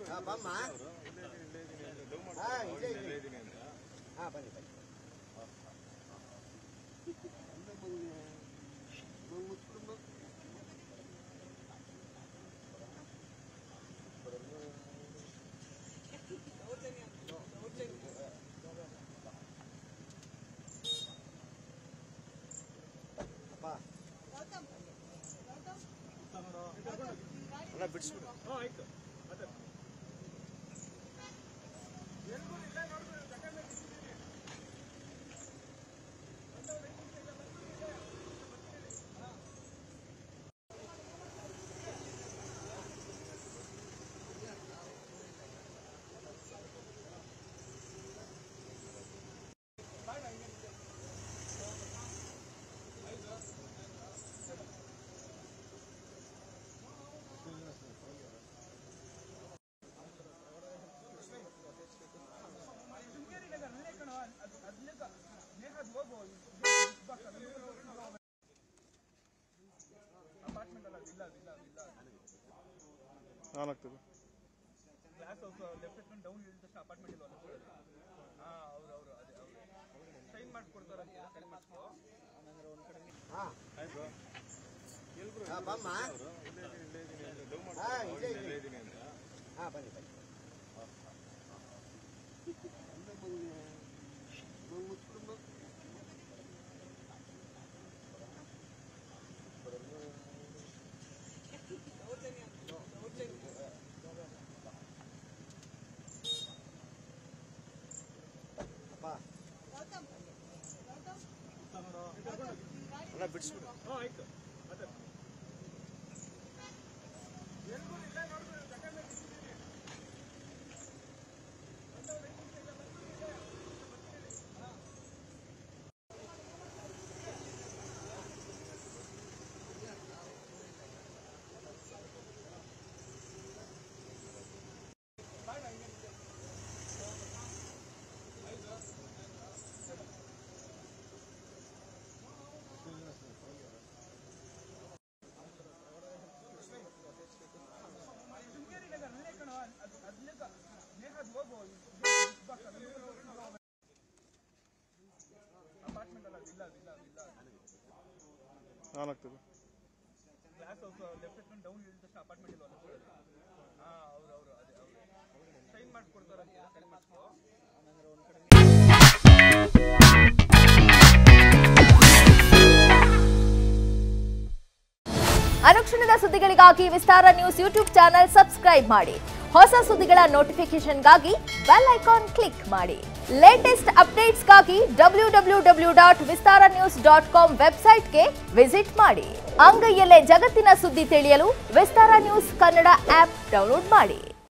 ಹಾ, ಬಮ್ಮ ಹಾ ಇದೆ ಇದೆ ಹಾ ಬನ್ನಿ ಬನ್ನಿ ಅಪ್ಪ ಅಲ್ಲ ಬಿಡಿಸ್ಬಿಡು ನಾಲ್ಕು ಗ್ಲಾಸ್ ಹೌಸ್ ಲೆಫ್ಟ್ ಹತ್ರ ಡೌನ್ ಇಳಿದ ತಕ್ಷಣ ಅಪಾರ್ಟ್ಮೆಂಟ್ ಇಲ್ವಾ ಹಾ ಅವ್ರು ಅವರು ಅದೇ ಅವರು ಸೈನ್ ಮಾಡ್ಕೊಡ್ತಾರೆ ಸೈನ್ ಮಾಡಿಸ್ಕೊ ಹಾ ಆಯ್ತು ಹಾ ಬಮ್ಮ ಹಾ ಇದೆ ಇದೆ ಹಾ ಬನ್ನಿ ಬನ್ನಿ ಅಪ್ಪ ಅಲ್ಲ ಬಿಡಿಸ್ಬಿಡು ಅಪಾರ್ಟ್ಮೆಂಟ್ ಅಲ್ಲ ಇಲ್ಲ ಇಲ್ಲ ಇಲ್ಲ ನಾಲ್ಕು ಗ್ಲಾಸ್ ಹೌಸ್ ಲೆಫ್ಟ್ ಹತ್ರ ಡೌನ್ ಇಳಿದ ತಕ್ಷಣ ಅಪಾರ್ಟ್ಮೆಂಟ್ ಇಲ್ವಾ ಹಾ ಅವ್ರು ಅವರು ಅದೇ ಅವರು ಸೈನ್ ಮಾಡ್ಕೊಡ್ತಾರೆ ಸೈನ್ ಮಾಡಿಸ್ಕೊ ಅನುಕ್ಷಣದ ಸುದ್ದಿಗಳಿಗಾಗಿ Vistara news YouTube channel subscribe ಮಾಡಿ ಹೊಸ ಸುದ್ದಿಗಳ ನೋಟಿಫಿಕೇಶನ್ಗಾಗಿ ಬೆಲ್ ಐಕಾನ್ ಕ್ಲಿಕ್ ಮಾಡಿ ಲೇಟೆಸ್ಟ್ ಅಪ್ಡೇಟ್ಸ್ಗಾಗಿ W W W dot Vistara news dot com ವೆಬ್ಸೈಟ್ಗೆ ವಿಸಿಟ್ ಮಾಡಿ ಅಂಗೈಯಲ್ಲೇ ಜಗತ್ತಿನ ಸುದ್ದಿ ತಿಳಿಯಲು Vistara news Kannada app download ಮಾಡಿ